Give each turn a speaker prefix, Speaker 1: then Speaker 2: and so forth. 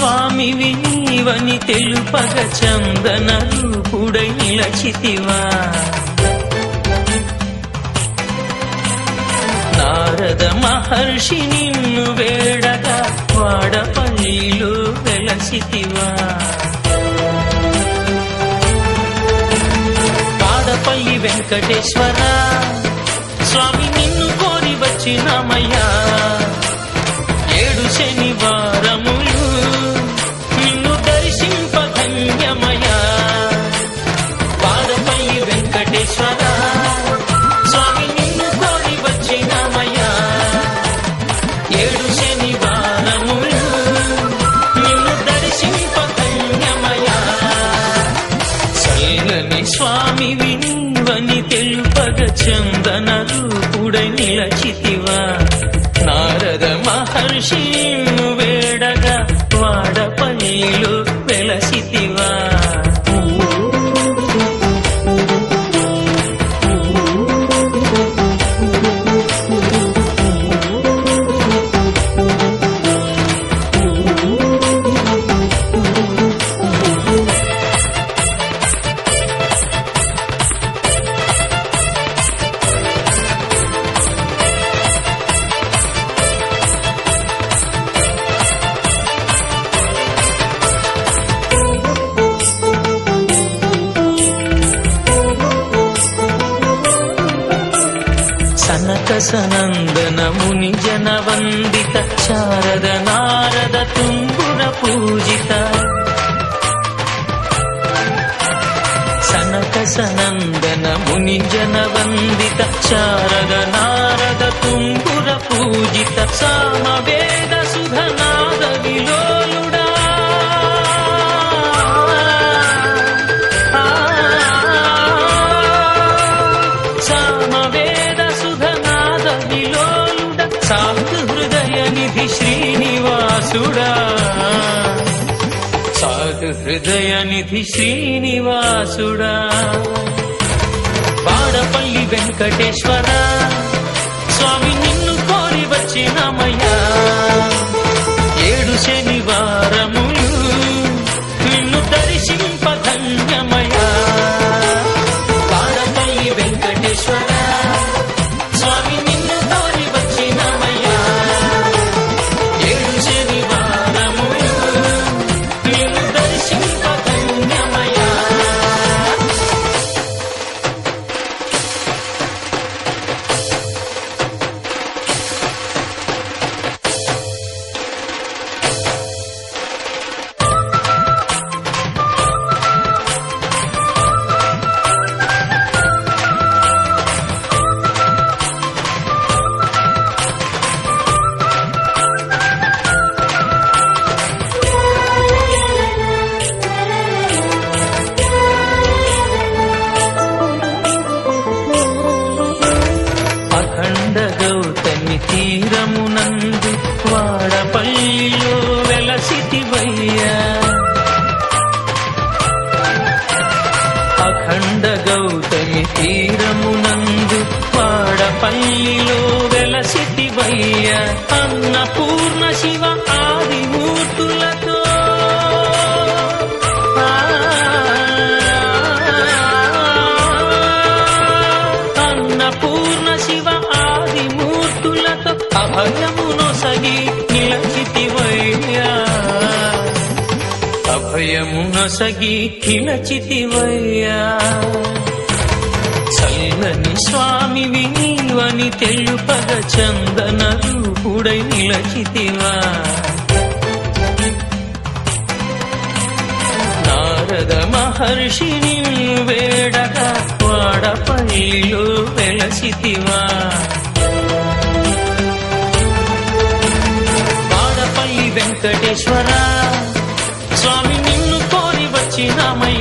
Speaker 1: స్వామివి నీవని తెలుపగ చందన రూపుడై నిలచితివా నారద మహర్షి నిన్ను వేడగా వాడపల్లిలో వెలసితివా వాడపల్లి వెంకటేశ్వర స్వామి నిన్ను కోరి వచ్చినామయ్యా ఏడు శనివారములు నిన్ను దర్శింప ధన్యమయ్యా వాడపల్లి వెంకటేశ్వర స్వామి నిన్ను కోరి వచ్చినామయ్యా ఏడు శనివారములు నిన్ను దర్శింప ధన్యమయ్యా చల్లని స్వామి వినివని తెలుపగ చందన రూపుడై నిలచితివా నారద మహర్షి నిన్ను వేడగా వాడపల్లిలో వెలసితివా సనక సనందన ముని జన వందిత శారద నారద తుంగుర పూజిత సనక సనందన ముని జన వందిత శారద నారద తుంగుర పూజిత సామవేద సుధనాద విలోలుడా సామవేద సుధనాద విలోలుడ సాధు హృదయ నిధి శ్రీనివాసుడా సాధు హృదయ నిధి శ్రీనివాసుడా వాడపల్లి వెంకటేశ్వర స్వామి నిన్ను కోరి వచ్చినమయ్యా ఏడు శనివారములు నిన్ను దర్శింప ధన్యమయ్యా వాడపల్లి వెంకటేశ్వర స్వామి నిన్ను కోరి వచ్చినమయ్యా ఏడు శనివారములు నిన్ను దర్శింప ధన్యమయ్యా అఖండ గౌతమి తీరమునందు వాడపల్లిలో వెలసితివయ్యా అఖండ గౌతమి తీరమునందు వాడపల్లిలో వెలసితివయ్యా అన్నపూర్ణ శివ ఆదిమూర్తులతో అన్నపూర్ణ శివ ఆదిమూర్తులతో అభయమును సగి నిలచితివయ్యా అభయమున సగి నిలచితివయ్యా చల్లని స్వామి వినివని తెలుపగ చందన రూపుడై నిలచితివా నారద మహర్షి నిన్ను వేడగా వాడపల్లిలో వెలసితివా వాడపల్లి వెంకటేశ్వర స్వామి నిన్ను కోరి వచ్చినామయ్య